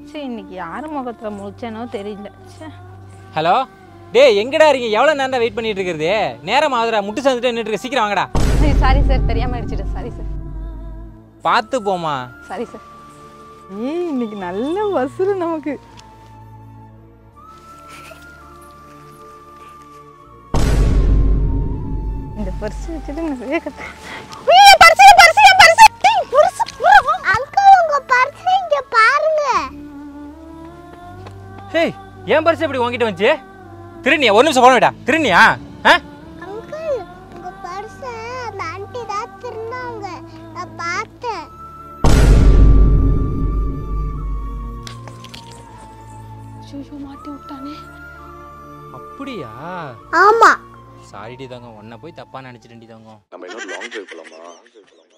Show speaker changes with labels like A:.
A: சரி இன்னைக்கு யார் முகத்தில் முழிச்சேனோ தெரியல ச்சே
B: ஹலோ டேய் எங்கடா இருக்கீங்க எவ்வளோ நேரம் வெயிட் பண்ணிட்டு இருக்கிறது நேரம் ஆகுதுடா முட்டு சந்துட்டு நின்றுட்டு இருக்க சீக்கிரம் வாங்கடா
A: சாரி சார் தெரியாமல் அடிச்சிட்டேன் சாரி சார்
B: பார்த்து போமா
A: சாரி சார் ஏய் இன்னைக்கு நல்ல வசூல் நமக்கு இந்த பர்ஸ் வச்சுட்டு நிறைய கத்து பர்ஸ் பர்ஸ் பர்ஸ்
C: அங்கிள் உங்க பர்ஸ் இங்க பாருங்க
B: ஹேய் ஏன் பரிசு இப்படி உங்ககிட்ட வந்துச்சு திருநியா ஒரு நிமிஷம் போன விடா திருநியா ஆ
C: அங்கிள் உங்க பர்ஸ் அந்த ஆண்டி தான் திருந்தாங்க நான் பார்த்தேன்
A: ஐயோ மாட்டி விட்டானே
B: அப்படியா
C: ஆமா
B: சாரிடி தங்கம் உன்னை போய் தப்பா நினைச்சிட்டு தங்கம்
D: நம்ம இன்னொரு லாங் டிரைவ் போலாமா